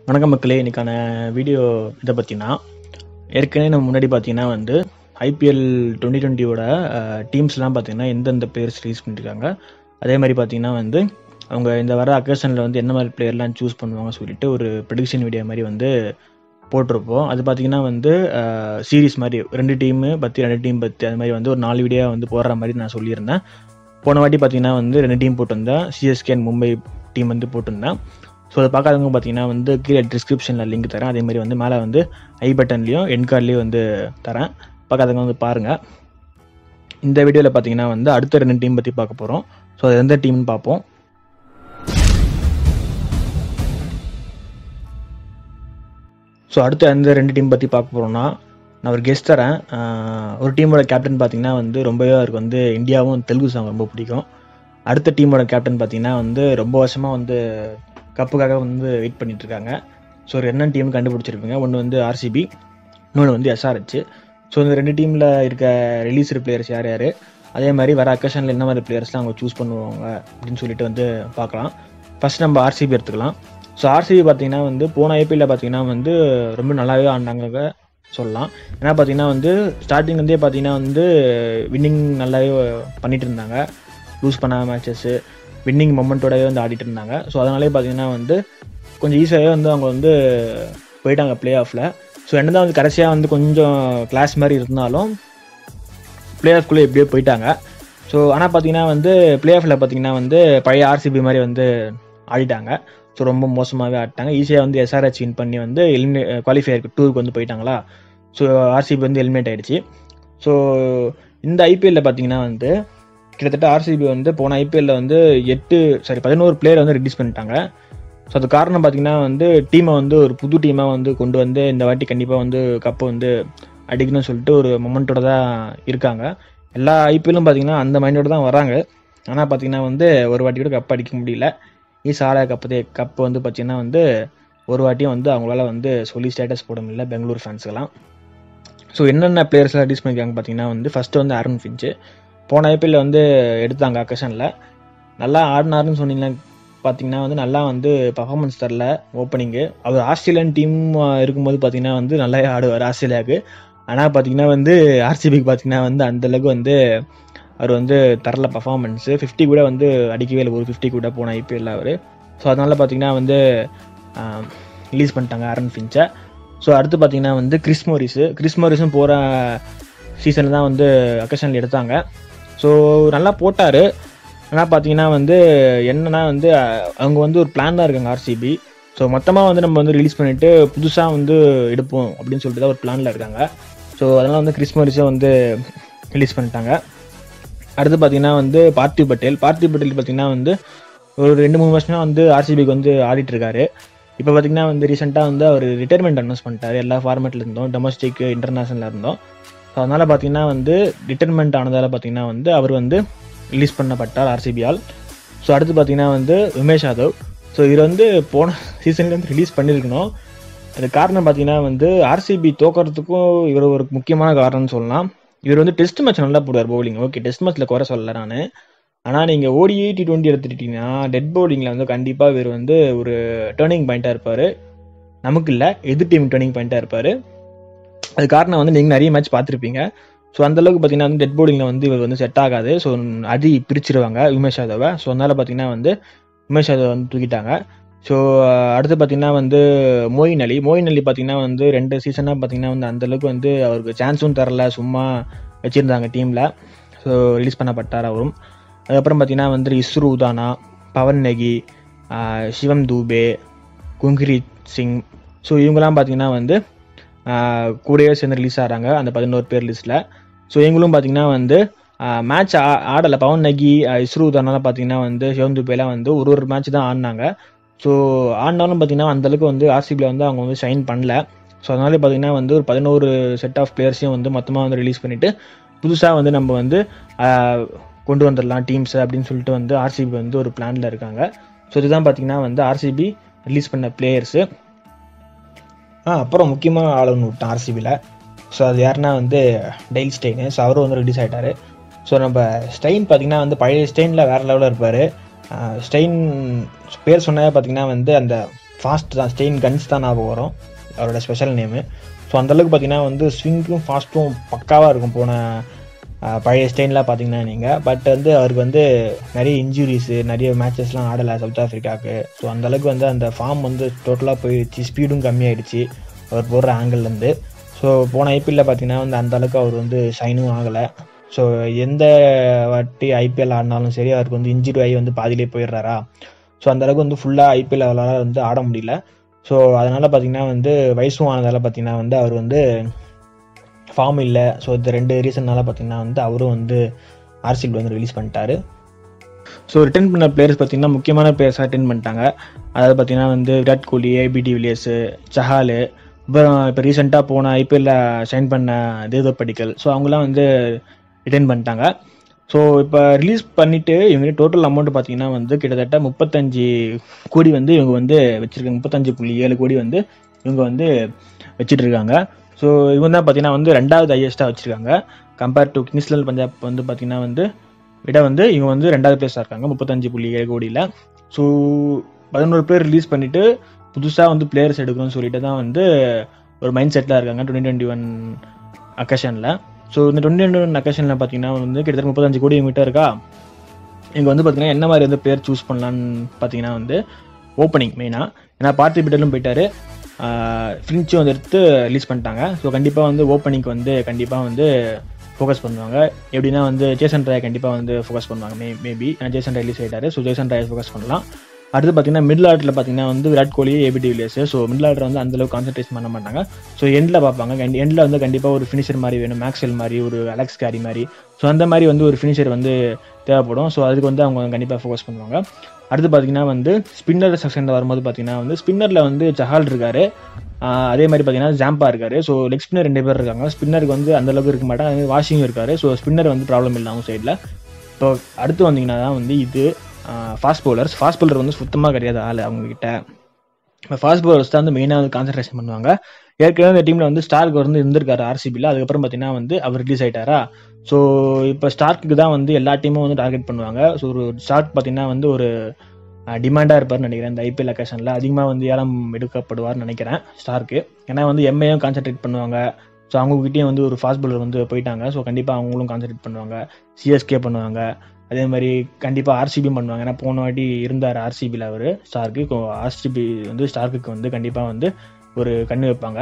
வணக்கம் மக்களே இன்னைக்கான வீடியோ இதை பற்றினா ஏற்கனவே நம்ம முன்னாடி பார்த்தீங்கன்னா வந்து ஐபிஎல் டுவெண்ட்டி டுவெண்ட்டியோட டீம்ஸ்லாம் பார்த்தீங்கன்னா எந்தெந்த பிளேயர்ஸ் ரிலீஸ் பண்ணியிருக்காங்க அதே மாதிரி பார்த்தீங்கன்னா வந்து அவங்க இந்த வர அக்கேஷனில் வந்து என்ன மாதிரி பிளேயர்லாம் சூஸ் பண்ணுவாங்க சொல்லிட்டு ஒரு ப்ரெடிக்ஷன் வீடியோ மாதிரி வந்து போட்டிருப்போம் அது பார்த்தீங்கன்னா வந்து சீரிஸ் மாதிரி ரெண்டு டீமு பற்றி ரெண்டு டீம் பற்றி அது மாதிரி வந்து ஒரு நாலு வீடியோ வந்து போடுற மாதிரி நான் சொல்லியிருந்தேன் போன வாட்டி பார்த்தீங்கன்னா வந்து ரெண்டு டீம் போட்டிருந்தேன் சிஎஸ்கே அண்ட் மும்பை டீம் வந்து போட்டிருந்தேன் ஸோ அதை பார்க்காதவங்க பார்த்தீங்கன்னா வந்து கீழே டிஸ்கிரிப்ஷனில் லிங்க் தரேன் அதே மாதிரி வந்து மேலே வந்து ஐ பட்டன்லேயும் என் கார்ட்லேயும் வந்து தரேன் பார்க்காதவங்க வந்து பாருங்கள் இந்த வீடியோவில் பார்த்தீங்கன்னா வந்து அடுத்த ரெண்டு டீம் பற்றி பார்க்க போகிறோம் ஸோ அது எந்த டீம்னு பார்ப்போம் ஸோ அடுத்து அந்த ரெண்டு டீம் பற்றி பார்க்க போகிறோம்னா நான் ஒரு கெஸ்ட் தரேன் ஆஹ் ஒரு டீமோட கேப்டன் பார்த்தீங்கன்னா வந்து ரொம்பவே அவருக்கு வந்து இந்தியாவும் தெலுங்கு சாங் ரொம்ப பிடிக்கும் அடுத்த டீமோட கேப்டன் பார்த்தீங்கன்னா வந்து ரொம்ப வருஷமாக வந்து கப்புக்காக வந்து வெயிட் பண்ணிட்டு இருக்காங்க ஸோ ஒரு என்ன டீம் கண்டுபிடிச்சிருப்பீங்க ஒன்று வந்து ஆர்சிபி இன்னொன்று வந்து எஸ்ஆர்ஹெச் ஸோ இந்த ரெண்டு டீமில் இருக்க ரிலீஸ்டு பிளேயர்ஸ் யார் யார் அதே மாதிரி வர அக்கேஷனில் என்ன மாதிரி பிளேயர்ஸ்லாம் அவங்க சூஸ் பண்ணுவாங்க அப்படின்னு சொல்லிட்டு வந்து பார்க்கலாம் ஃபர்ஸ்ட் நம்ம ஆர்சிபி எடுத்துக்கலாம் ஸோ ஆர்சிபி பார்த்தீங்கன்னா வந்து போன ஐபிஎல்ல பார்த்தீங்கன்னா வந்து ரொம்ப நல்லாவே ஆண்டாங்க சொல்லலாம் ஏன்னா பார்த்தீங்கன்னா வந்து ஸ்டார்டிங் இருந்தே பார்த்தீங்கன்னா வந்து வின்னிங் நல்லாவே பண்ணிட்டு இருந்தாங்க லூஸ் பண்ணாத மேட்சஸ்ஸு வின்னிங் மொமெண்ட்டோடவே வந்து ஆடிட்டு இருந்தாங்க ஸோ அதனாலே பார்த்தீங்கன்னா வந்து கொஞ்சம் ஈஸியாகவே வந்து அவங்க வந்து போயிட்டாங்க பிளே ஆஃபில் ஸோ என்னதான் வந்து கடைசியாக வந்து கொஞ்சம் கிளாஸ் மாதிரி இருந்தாலும் பிளே ஆஃப்குள்ளே எப்படியோ போயிட்டாங்க ஸோ ஆனால் பார்த்தீங்கன்னா வந்து பிளே ஆஃபில் பார்த்தீங்கன்னா வந்து பழைய ஆர்சிபி மாதிரி வந்து ஆடிட்டாங்க ஸோ ரொம்ப மோசமாகவே ஆடிட்டாங்க ஈஸியாக வந்து எஸ்ஆர்ஹெச் வின் பண்ணி வந்து எலிமினே குவாலிஃபயருக்கு டூருக்கு வந்து போயிட்டாங்களா ஸோ ஆர்சிபி வந்து எலிமினேட் ஆயிடுச்சு ஸோ இந்த ஐபிஎல்ல பார்த்தீங்கன்னா வந்து கிட்டத்தட்ட ஆர்சிபி வந்து போன ஐபிஎல்ல வந்து எட்டு சாரி பதினோரு பிளேயர் வந்து ரிலீஸ் பண்ணிட்டாங்க ஸோ அது காரணம் பார்த்தீங்கன்னா வந்து டீமை வந்து ஒரு புது டீமாக வந்து கொண்டு வந்து இந்த வாட்டி கண்டிப்பாக வந்து கப்பை வந்து அடிக்கணும்னு சொல்லிட்டு ஒரு மொமெண்ட்டோட தான் இருக்காங்க எல்லா ஐபிஎல்லும் பார்த்தீங்கன்னா அந்த மைண்டோட தான் வராங்க ஆனால் பார்த்தீங்கன்னா வந்து ஒரு வாட்டி கூட கப் அடிக்க முடியல ஈஸ் ஆலா கப்பு கப்பு வந்து பார்த்தீங்கன்னா வந்து ஒரு வாட்டியும் வந்து அவங்களால வந்து சொல்லி ஸ்டேட்டஸ் போட முடியல பெங்களூர் ஃபேன்ஸ்க்கெல்லாம் ஸோ என்னென்ன பிளேயர்ஸ்லாம் ரிலீஸ் பண்ணியிருக்காங்க பார்த்தீங்கன்னா வந்து ஃபஸ்ட்டு வந்து ஆரன் ஃபின்ச்சு போன ஐபிஎல்ல வந்து எடுத்தாங்க அக்கஷனில் நல்லா ஆடினாருன்னு சொன்னீங்கன்னா பார்த்தீங்கன்னா வந்து நல்லா வந்து பர்ஃபார்மன்ஸ் தரல ஓப்பனிங்கு அவர் ஆஸ்திரேலியன் டீம் இருக்கும்போது பார்த்தீங்கன்னா வந்து நல்லா ஆடுவார் ஆஸ்திரேலியாவுக்கு ஆனால் பார்த்தீங்கன்னா வந்து ஆர்சிபிக்கு பார்த்தீங்கன்னா வந்து அந்தளவுக்கு வந்து அவர் வந்து தரல பர்ஃபார்மன்ஸு ஃபிஃப்டி கூட வந்து அடிக்கவே இல்லை ஒரு ஃபிஃப்டி கூட போன ஐபிஎல்ல அவர் ஸோ அதனால் பார்த்தீங்கன்னா வந்து ரிலீஸ் பண்ணிட்டாங்க ஆரன் ஃபின்ச்சை ஸோ அடுத்து பார்த்தீங்கன்னா வந்து கிறிஸ் மோரிஸு கிறிஸ் மோரிஸும் போகிற சீசனில் தான் வந்து அக்கஷனில் எடுத்தாங்க ஸோ நல்லா போட்டார் ஆனால் பார்த்தீங்கன்னா வந்து என்னன்னா வந்து அவங்க வந்து ஒரு பிளான் தான் இருக்காங்க ஆர்சிபி ஸோ மொத்தமாக வந்து நம்ம வந்து ரிலீஸ் பண்ணிவிட்டு புதுசாக வந்து எடுப்போம் அப்படின்னு சொல்லிட்டு தான் ஒரு பிளானில் இருக்காங்க ஸோ அதனால் வந்து கிறிஸ் மோரிஸை வந்து ரிலீஸ் பண்ணிட்டாங்க அடுத்து பார்த்தீங்கன்னா வந்து பார்த்திவ் பட்டேல் பார்த்திவ் பட்டேல் பார்த்தீங்கன்னா வந்து ஒரு ரெண்டு மூணு வருஷமாக வந்து ஆர்சிபிக்கு வந்து ஆடிட்டு இருக்காரு இப்போ பார்த்தீங்கன்னா வந்து ரீசெண்டாக வந்து அவர் ரிட்டைர்மெண்ட் அனௌன்ஸ் பண்ணிட்டாரு எல்லா ஃபார்மேட்டில் இருந்தோம் டொமஸ்டிக் இன்டர்நேஷனலில் இருந்தோம் ஸோ அதனால் பார்த்தீங்கன்னா வந்து ரிட்டைர்மெண்ட் ஆனதால் பார்த்தீங்கன்னா வந்து அவர் வந்து ரிலீஸ் பண்ணப்பட்டார் ஆர்சிபியால் ஸோ அடுத்து பார்த்தீங்கன்னா வந்து உமேஷ் யாதவ் ஸோ இவர் வந்து போன சீசன்லேருந்து ரிலீஸ் பண்ணியிருக்கணும் அது காரணம் பார்த்தீங்கன்னா வந்து ஆர்சிபி தோக்கிறதுக்கும் இவர் ஒரு முக்கியமான காரணம்னு சொல்லலாம் இவர் வந்து டெஸ்ட் மேட்ச் நல்லா போடுவார் பவுலிங் ஓகே டெஸ்ட் மேட்ச்சில் குறை சொல்லலை நான் ஆனால் நீங்கள் ஓடிஏ டி டுவெண்ட்டி எடுத்துக்கிட்டிங்கன்னா டெட் பவுலிங்கில் வந்து கண்டிப்பாக இவர் வந்து ஒரு டேர்னிங் பாயிண்ட்டாக இருப்பார் நமக்கு இல்லை எதிர் டீம் டேர்னிங் பாயிண்ட்டாக இருப்பார் அது காரணம் வந்து நீங்கள் நிறைய மேட்ச் பார்த்துருப்பீங்க ஸோ அந்தளவுக்கு பார்த்தீங்கன்னா வந்து டெட் பவுலிங்கில் வந்து இவர் வந்து செட் ஆகாது ஸோ அடி பிரிச்சிருவாங்க உமேஷ் யாதவை ஸோ அதனால் பார்த்தீங்கன்னா வந்து உமேஷ் யாதவ் வந்து தூக்கிட்டாங்க ஸோ அடுத்து பார்த்தீங்கன்னா வந்து மோயின் அலி மோயின் அலி பார்த்தீங்கன்னா வந்து ரெண்டு சீசனாக பார்த்தீங்கன்னா வந்து அந்தளவுக்கு வந்து அவருக்கு சான்ஸும் தரல சும்மா வச்சுருந்தாங்க டீமில் ஸோ ரிலீஸ் பண்ணப்பட்டார் அவரும் அதுக்கப்புறம் பார்த்தீங்கன்னா வந்து இஸ்ரு உதானா பவன் நெகி சிவம் தூபே குங்கிரீத் சிங் ஸோ இவங்கெல்லாம் பார்த்தீங்கன்னா வந்து கூடவே சேர்ந்து ரிலீஸ் ஆகிறாங்க அந்த பதினோரு பேர் லிஸ்ட்டில் ஸோ இவங்களும் பார்த்தீங்கன்னா வந்து மேட்ச் ஆடலை பவன் நகி இஸ்ரு உதானாலாம் பார்த்தீங்கன்னா வந்து சிவம் தூபேலாம் வந்து ஒரு ஒரு மேட்ச் தான் ஆடினாங்க ஸோ ஆடினாலும் பார்த்தீங்கன்னா அந்தளவுக்கு வந்து ஆர்சிபியில் வந்து அவங்க வந்து ஷைன் பண்ணல ஸோ அதனால பார்த்தீங்கன்னா வந்து ஒரு பதினோரு செட் ஆஃப் பிளேயர்ஸையும் வந்து மொத்தமாக வந்து ரிலீஸ் பண்ணிவிட்டு புதுசாக வந்து நம்ம வந்து கொண்டு வந்துடலாம் டீம்ஸ் அப்படின்னு சொல்லிட்டு வந்து ஆர்சிபி வந்து ஒரு பிளானில் இருக்காங்க ஸோ இதுதான் பார்த்தீங்கன்னா வந்து ஆர்சிபி ரிலீஸ் பண்ண பிளேயர்ஸு ஆ அப்புறம் முக்கியமாக ஆள் ஒன்று விட்டேன் ஆர்சிபியில் ஸோ அது யாருன்னா வந்து டெய்ல் ஸ்டெயின் ஸோ அவரும் வந்து ரிலீஸ் ஆகிட்டார் ஸோ நம்ம ஸ்டெயின் பார்த்தீங்கன்னா வந்து பழைய ஸ்டெயினில் வேறு லெவலில் இருப்பார் ஸ்டெயின் பேர் சொன்னே பார்த்தீங்கன்னா வந்து அந்த ஃபாஸ்ட் தான் ஸ்டெயின் கன்ஸ் தான் ஞாபகம் வரும் அவரோட ஸ்பெஷல் நேமு ஸோ அந்தளவுக்கு பார்த்தீங்கன்னா வந்து ஸ்விங்கும் ஃபாஸ்ட்டும் பக்காவாக இருக்கும் போன அஹ், பழைய ஸ்டெயின்லாம் பார்த்தீங்கன்னா நீங்கள் பட் வந்து அவருக்கு வந்து நிறைய இன்ஜுரிஸு நிறைய மேட்சஸ்லாம் ஆடலை சவுத் ஆஃப்ரிக்காவுக்கு ஸோ அந்தளவுக்கு வந்து அந்த ஃபார்ம் வந்து டோட்டலாக போயிடுச்சு ஸ்பீடும் கம்மியாயிடுச்சு அவர் போடுற ஆங்கிள்லேருந்து ஸோ போன ஐபிஎல்ல பார்த்தீங்கன்னா வந்து அந்த அளவுக்கு அவர் வந்து ஷைனும் ஆகலை ஸோ எந்த வாட்டி ஐபிஎல் ஆடினாலும் சரி அவருக்கு வந்து இன்ஜுரி ஆகி வந்து பாதியிலே போயிடுறாரா ஸோ அந்த அளவுக்கு வந்து ஃபுல்லாக ஐபிஎல் அவரால் வந்து ஆட முடியல ஸோ அதனால் பார்த்தீங்கன்னா வந்து வயசும் ஆனதால் பார்த்தீங்கன்னா வந்து அவர் வந்து ஃபார்ம் இல்லை ஸோ இந்த ரெண்டு ரீசன்னால பார்த்தீங்கன்னா வந்து அவரும் வந்து ஆர்சிபி வந்து ரிலீஸ் பண்ணிட்டாரு ஸோ ரிட்டர்ன் பண்ண பிளேயர்ஸ் பார்த்தீங்கன்னா முக்கியமான பிளேயர்ஸாக ரிட்டர்ன் பண்ணிட்டாங்க அதாவது பார்த்தீங்கன்னா வந்து விராட் கோலி ஏபிடி வில்லியர்ஸு சஹாலு அப்புறம் இப்போ ரீசெண்டாக போன ஐபிஎல்ல ஷைன் பண்ண தேவதப் படிக்கல் ஸோ அவங்களாம் வந்து ரிட்டர்ன் பண்ணிட்டாங்க ஸோ இப்போ ரிலீஸ் பண்ணிவிட்டு இவங்க டோட்டல் அமௌண்ட் பார்த்தீங்கன்னா வந்து கிட்டத்தட்ட முப்பத்தஞ்சு கோடி வந்து இவங்க வந்து வச்சுருக்காங்க முப்பத்தஞ்சு புள்ளி ஏழு கோடி வந்து இவங்க வந்து வச்சுட்டு இருக்காங்க ஸோ இவங்க தான் பார்த்தீங்கன்னா வந்து ரெண்டாவது ஹையஸ்ட்டாக வச்சுருக்காங்க கம்பேர் டு கிங்ஸ்லாண்ட் பஞ்சாப் வந்து பார்த்தீங்கன்னா வந்து விட வந்து இவங்க வந்து ரெண்டாவது பிளேஸாக இருக்காங்க முப்பத்தஞ்சு புள்ளி ஏழு கோடியில் ஸோ பதினோரு பேர் ரிலீஸ் பண்ணிவிட்டு புதுசாக வந்து பிளேயர்ஸ் எடுக்கணும்னு சொல்லிட்டு தான் வந்து ஒரு மைண்ட் செட்டில் இருக்காங்க டுவெண்ட்டி டுவெண்ட்டி ஒன் அக்கேஷனில் ஸோ இந்த டுவெண்ட்டி டுவெண்ட்டி ஒன் அக்கேஷனில் பார்த்தீங்கன்னா வந்து கிட்டத்தட்ட முப்பத்தஞ்சு கோடி இவங்ககிட்ட இருக்கா இங்கே வந்து பார்த்தீங்கன்னா என்ன மாதிரி வந்து பிளேயர் சூஸ் பண்ணலான்னு பார்த்தீங்கன்னா வந்து ஓப்பனிங் மெயினாக ஏன்னா பார்த்தி பிட்டலும் போயிட்டாரு ஃப்ரிஞ்சும் வந்து எடுத்து ரிலீஸ் பண்ணிட்டாங்க ஸோ கண்டிப்பாக வந்து ஓப்பனிங்க்கு வந்து கண்டிப்பாக வந்து ஃபோக்கஸ் பண்ணுவாங்க எப்படின்னா வந்து ஜேசன் ராய் கண்டிப்பாக வந்து ஃபோக்கஸ் பண்ணுவாங்க மே மேபி ஏன்னா ஜேசன் ராய் ரிலீஸ் ஆகிட்டாரு ஸோ ஜேசன் ராய் ஃபோக்கஸ் பண்ணலாம் அடுத்து பார்த்தீங்கன்னா மிடில் ஆர்டரில் பார்த்தீங்கன்னா வந்து Virat Kohli ABD Villiers so middle order வந்து அந்தளவுக்கு கான்சன்ட்ரேஷன் பண்ண மாட்டாங்க ஸோ எண்டில் பார்ப்பாங்க எண்டில் வந்து கண்டிப்பாக ஒரு ஃபினிஷர் மாதிரி வேணும் மேக்ஸ்வெல் மாதிரி ஒரு அலெக்ஸ் கேரி மாதிரி ஸோ அந்த மாதிரி வந்து ஒரு ஃபினிஷர் வந்து தேவைப்படும் ஸோ அதுக்கு வந்து அவங்க கண்டிப்பாக ஃபோக்கஸ் பண்ணுவாங்க அடுத்து பார்த்தீங்கன்னா வந்து ஸ்பின்னர் செக்ஷனில் வரும்போது பார்த்தீங்கன்னா வந்து ஸ்பின்னரில் வந்து சஹால் இருக்காரு ஆஹ் அதே மாதிரி பார்த்தீங்கன்னா ஜாம்பா இருக்காரு ஸோ லெக் ஸ்பின்னர் ரெண்டு பேர் இருக்காங்க ஸ்பின்னருக்கு வந்து அந்த அளவுக்கு இருக்க மாட்டாங்க அதே வாஷிங்கும் இருக்காரு ஸோ ஸ்பின்னர் வந்து ப்ராப்ளம் இல்லை அவங்க சைடில் இப்போ அடுத்து வந்தீங்கன்னா தான் வந்து இது ஃபாஸ்ட் பவுலர்ஸ் ஃபாஸ்ட் பவுலர் வந்து சுத்தமாக கிடையாது ஆள் அவங்கக்கிட்ட இப்போ ஃபாஸ்ட் பவுலர்ஸ் தான் வந்து மெயினாக வந்து கான்சன்ட்ரேஷன் பண்ணுவாங்க ஏற்கனவே இந்த டீமில் வந்து ஸ்டார்க் வந்து இருந்திருக்காரு ஆர்சிபியில் அதுக்கப்புறம் பார்த்தீங்கன்னா வந்து அவர் ரிலீஸ் ஆயிட்டாரா ஸோ இப்போ ஸ்டார்க்கு தான் வந்து எல்லா டீமும் வந்து டார்கெட் பண்ணுவாங்க ஸோ ஒரு ஸ்டார்க் பார்த்தீங்கன்னா வந்து ஒரு டிமாண்டாக இருப்பார்னு நினைக்கிறேன் இந்த ஐபிஎல் அக்கேஷனில் அதிகமாக வந்து ஏலம் எடுக்கப்படுவார்னு நினைக்கிறேன் ஸ்டார்க்கு ஏன்னா வந்து எம்ஏயும் கான்சென்ட்ரேட் பண்ணுவாங்க ஸோ அவங்ககிட்டயும் வந்து ஒரு ஃபாஸ்ட் பவுலர் வந்து போயிட்டாங்க ஸோ கண்டிப்பாக அவங்களும் கான்சென்ட்ரேட் பண்ணுவாங்க சிஎஸ்கே பண்ணுவாங்க அதே மாதிரி கண்டிப்பாக ஆர்சிபி பண்ணுவாங்க ஏன்னா போன வாட்டி இருந்தார் ஆர்சிபியில் அவர் ஸ்டார்க்கு ஆர்சிபி வந்து ஸ்டார்க்கு வந்து கண்டிப்பாக வந்து ஒரு கண்ணு வைப்பாங்க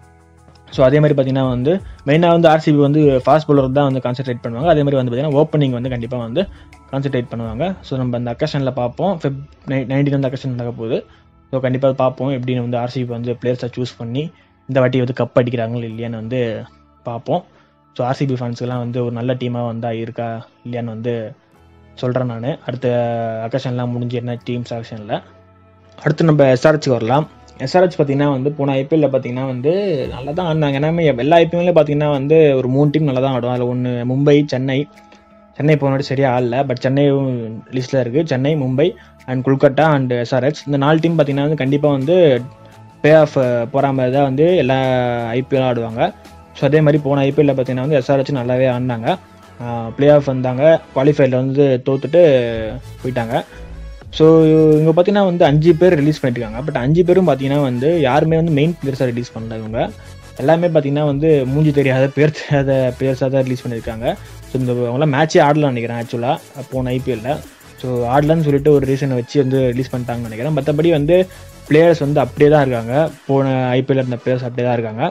ஸோ அதே மாதிரி பார்த்தீங்கன்னா வந்து மெயினாக வந்து ஆர்சிபி வந்து ஃபாஸ்ட் பவுலர் தான் வந்து கான்சென்ட்ரேட் பண்ணுவாங்க அதே மாதிரி வந்து பார்த்தீங்கன்னா ஓப்பனிங் வந்து கண்டிப்பாக வந்து கான்சென்ட்ரேட் பண்ணுவாங்க ஸோ நம்ம அந்த அக்கேஷனில் பார்ப்போம் ஃபெப் நைன்டீன் வந்து அக்கேஷன் நடக்க போகுது ஸோ கண்டிப்பாக பார்ப்போம் எப்படின்னு வந்து ஆர்சிபி வந்து பிளேயர்ஸை சூஸ் பண்ணி இந்த வாட்டி வந்து கப் அடிக்கிறாங்களா இல்லையான்னு வந்து பார்ப்போம் ஸோ ஆர்சிபி ஃபேன்ஸ்க்கெல்லாம் வந்து ஒரு நல்ல டீமாக வந்தால் இருக்கா இல்லையான்னு வந்து சொல்கிறேன் நான் அடுத்த அக்கேஷன்லாம் முடிஞ்சு என்ன டீம் செலெக்ஷனில் அடுத்து நம்ம எஸ்ஆர்ஹெச்சுக்கு வரலாம் எஸ்ஆர்ஹெச் பார்த்தீங்கன்னா வந்து போன ஐபிஎல்ல பார்த்தீங்கன்னா வந்து நல்லா தான் ஆடினாங்க ஏன்னா எல்லா ஐபிஎல்லையும் பார்த்தீங்கன்னா வந்து ஒரு மூணு டீம் நல்லா தான் ஆடும் அதில் ஒன்று மும்பை சென்னை சென்னை போன வாட்டி சரியாக ஆடல பட் சென்னையும் லிஸ்ட்டில் இருக்குது Chennai Mumbai and Kolkata and SRH இந்த நாலு டீம் பார்த்தீங்கன்னா வந்து கண்டிப்பாக வந்து பே ஆஃப் போகிற மாதிரி தான் வந்து எல்லா ஐபிஎல்லும் ஆடுவாங்க ஸோ அதே மாதிரி போன ஐபிஎல்ல பார்த்தீங்கன்னா வந்து எஸ்ஆர்ஹெச் நல்லாவே ஆடினாங்க ப்ளே ஆஃப் வந்தாங்க குவாலிஃபைடில் வந்து தோத்துட்டு போயிட்டாங்க ஸோ இவங்க பார்த்தீங்கன்னா வந்து அஞ்சு பேர் ரிலீஸ் பண்ணியிருக்காங்க பட் அஞ்சு பேரும் பார்த்தீங்கன்னா வந்து யாருமே வந்து மெயின் பிளேயர்ஸாக ரிலீஸ் பண்ணல இவங்க எல்லாமே பார்த்தீங்கன்னா வந்து மூஞ்சி தெரியாத பேர் தெரியாத பிளேயர்ஸாக தான் ரிலீஸ் பண்ணியிருக்காங்க ஸோ இந்த அவங்களாம் மேட்சே ஆடலாம்னு நினைக்கிறேன் ஆக்சுவலாக போன ஐபிஎல்ல ஸோ ஆடலான்னு சொல்லிட்டு ஒரு ரீசனை வச்சு வந்து ரிலீஸ் பண்ணிட்டாங்கன்னு நினைக்கிறேன் மற்றபடி வந்து பிளேயர்ஸ் வந்து அப்படியே தான் இருக்காங்க போன ஐபிஎல்ல இருந்த பிளேயர்ஸ் அப்படியே தான் இருக்காங்க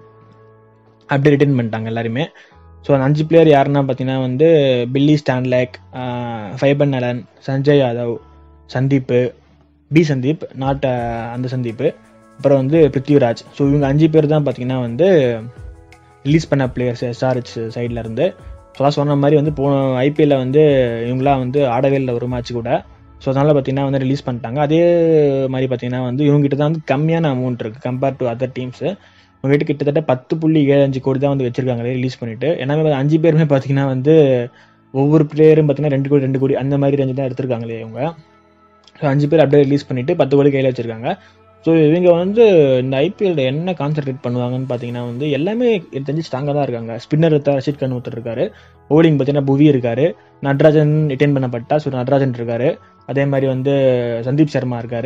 அப்படியே ரிட்டர்ன் பண்ணிட்டாங்க எல்லாருமே ஸோ அந்த அஞ்சு பிளேயர் யாருன்னா பார்த்தீங்கன்னா வந்து பில்லி ஸ்டான்லேக் ஃபைபன் நலன் சஞ்சய் யாதவ் சந்தீப்பு பி சந்தீப் நாட் அந்த சந்தீப்பு அப்புறம் வந்து பிருத்விராஜ் ஸோ இவங்க அஞ்சு பேர் தான் பார்த்தீங்கன்னா வந்து ரிலீஸ் பண்ண பிளேயர்ஸ் எஸ்ஆர்ஹெச் சைடில் இருந்து ஸோ சொன்ன மாதிரி வந்து போன ஐபிஎல்ல வந்து இவங்களாம் வந்து ஆடவே இல்லை ஒரு மேட்ச் கூட ஸோ அதனால் பார்த்தீங்கன்னா வந்து ரிலீஸ் பண்ணிட்டாங்க அதே மாதிரி பார்த்தீங்கன்னா வந்து இவங்ககிட்ட தான் வந்து கம்மியான அமௌண்ட் இருக்குது கம்பேர் டு அதர் டீம்ஸு உங்ககிட்ட கிட்டத்தட்ட பத்து புள்ளி ஏழு அஞ்சு கோடி தான் வந்து வச்சிருக்காங்களே ரிலீஸ் பண்ணிட்டு ஏன்னா அஞ்சு பேருமே பார்த்தீங்கன்னா வந்து ஒவ்வொரு பிளேயரும் பார்த்தீங்கன்னா ரெண்டு கோடி ரெண்டு கோடி அந்த மாதிரி ரேஞ்சு தான் எடுத்திருக்காங்களே இவங்க ஸோ அஞ்சு பேர் அப்படியே ரிலீஸ் பண்ணிட்டு பத்து கோடி கையில் வச்சிருக்காங்க ஸோ இவங்க வந்து இந்த ஐபிஎல்ல என்ன கான்சென்ட்ரேட் பண்ணுவாங்கன்னு பார்த்தீங்கன்னா வந்து எல்லாமே எனக்கு தெரிஞ்சு ஸ்ட்ராங்காக தான் இருக்காங்க ஸ்பின்னர் எடுத்தா ரஷித் கன் ஒருத்தர் இருக்காரு ஓலிங் பார்த்தீங்கன்னா புவி இருக்காரு நடராஜன் ரிட்டைன் பண்ணப்பட்டா ஸோ நடராஜன் இருக்காரு அதே மாதிரி வந்து சந்தீப் சர்மா இருக்காரு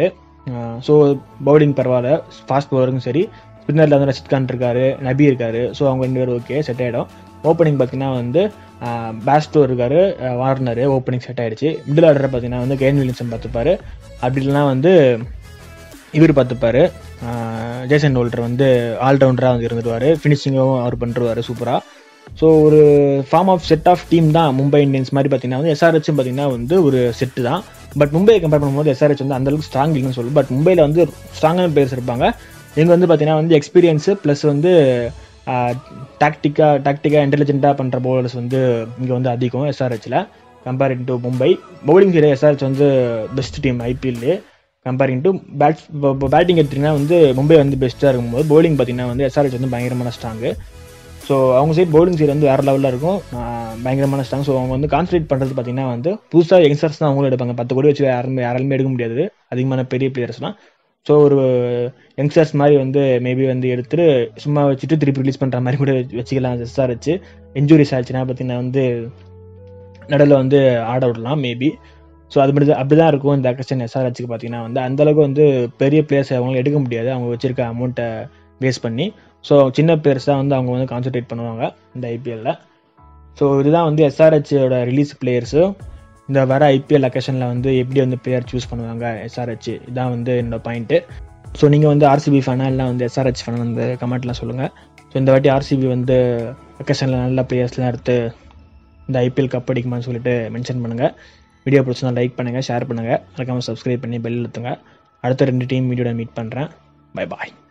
ஸோ பவுலிங் பரவாயில்ல ஃபாஸ்ட் பவுலருக்கும் சரி ஸ்பின்னரில் வந்து ரஷித் கான் இருக்காரு நபி இருக்காரு ஸோ அவங்க ரெண்டு பேரும் ஓகே செட் ஆகிடும் ஓப்பனிங் பார்த்தீங்கன்னா வந்து பேஸ்டோ இருக்காரு வார்னர் ஓப்பனிங் செட் ஆயிடுச்சு மிடில் ஆர்டர் பார்த்தீங்கன்னா வந்து கெயின் வில்லியம்சன் பார்த்துப்பாரு அப்படி இல்லைனா வந்து இவர் பார்த்துப்பாரு ஜேசன் ஹோல்டர் வந்து ஆல்ரவுண்டராக வந்து இருந்துருவார் ஃபினிஷிங்கும் அவர் பண்ணுருவார் சூப்பராக ஸோ ஒரு form of set of team தான் மும்பை இந்தியன்ஸ் மாதிரி பார்த்தீங்கன்னா வந்து எஸ்ஆர்ஹெச்சும் பார்த்தீங்கன்னா வந்து ஒரு செட்டு தான் பட் மும்பையை கம்பேர் பண்ணும்போது எஸ்ஆர்ஹெச் வந்து அந்தளவுக்கு ஸ்ட்ராங் இல்லைன்னு சொல்லும் பட் மும்பையில் வந்து ஸ்ட்ராங்கான பிளேயர்ஸ் இருப்பாங்க இங்கே வந்து பார்த்தீங்கன்னா வந்து எக்ஸ்பீரியன்ஸு ப்ளஸ் வந்து டாக்டிக்காக டாக்டிக்காக இன்டெலிஜென்ட்டாக பண்ணுற பவுலர்ஸ் வந்து இங்கே வந்து அதிகம் எஸ்ஆர்ஹெச்சில் comparing to Mumbai bowling side SRH வந்து பெஸ்ட் டீம் ஐபிஎல்லே கம்பேரிங் டு பேட்ஸ் பேட்டிங் எடுத்திங்கன்னா வந்து மும்பை வந்து பெஸ்ட்டாக இருக்கும்போது பவுலிங் பார்த்தீங்கன்னா வந்து எஸ்ஆர்ஹெச் வந்து பயங்கரமான ஸ்ட்ராங்கு ஸோ அவங்க சைட் பவுலிங் சைடு வந்து வேறு லெவலில் இருக்கும் பயங்கரமான ஸ்ட்ராங் ஸோ அவங்க வந்து கான்சன்ட்ரேட் பண்ணுறது பார்த்தீங்கன்னா வந்து புதுசாக யங்ஸ்டர்ஸ் தான் அவங்களும் எடுப்பாங்க பத்து கோடி வச்சு யாருமே யாராலுமே எடுக்க முடியாது அதிகமான பெரிய பிளேயர்ஸ்லாம் ஸோ ஒரு யங்ஸ்டர்ஸ் மாதிரி வந்து மேபி வந்து எடுத்துட்டு சும்மா வச்சுட்டு திருப்பி ரிலீஸ் பண்ணுற மாதிரி கூட வச்சுக்கலாம் எஸ்ஆர் வச்சு இன்ஜுரிஸ் ஆச்சுன்னா பார்த்தீங்கன்னா வந்து நடுவில் வந்து ஆட விடலாம் மேபி ஸோ அது மட்டும் அப்படி தான் இருக்கும் இந்த அக்கஷன் எஸ்ஆர்ஹெச்சுக்கு பார்த்தீங்கன்னா வந்து அந்தளவுக்கு வந்து பெரிய பிளேயர்ஸ் அவங்களால எடுக்க முடியாது அவங்க வச்சிருக்க அமௌண்ட்டை வேஸ்ட் பண்ணி ஸோ சின்ன பிளேயர்ஸ் தான் வந்து அவங்க வந்து கான்சன்ட்ரேட் பண்ணுவாங்க இந்த ஐபிஎல்லில் ஸோ இதுதான் வந்து எஸ்ஆர்ஹெச்சோட ரிலீஸ் பிளேயர்ஸு இந்த வர ஐபிஎல் அக்கேஷனில் வந்து எப்படி வந்து பிளேயர் சூஸ் பண்ணுவாங்க எஸ்ஆர்ஹெச் இதான் வந்து என்னோட பாயிண்ட்டு ஸோ நீங்கள் வந்து ஆர்சிபி ஃபேனாக இல்லை வந்து எஸ்ஆர்ஹெச் ஃபேன் வந்து கமெண்ட்லாம் சொல்லுங்கள் ஸோ இந்த வாட்டி ஆர்சிபி வந்து அக்கேஷனில் நல்ல பிளேயர்ஸ்லாம் எடுத்து இந்த ஐபிஎல் கப் அடிக்குமான்னு சொல்லிட்டு மென்ஷன் பண்ணுங்கள் வீடியோ பிடிச்சினா லைக் பண்ணுங்கள் ஷேர் பண்ணுங்கள் மறக்காமல் சப்ஸ்கிரைப் பண்ணி பெல் எடுத்துங்க அடுத்த ரெண்டு டீம் வீடியோட மீட் பண்ணுறேன் பை பாய்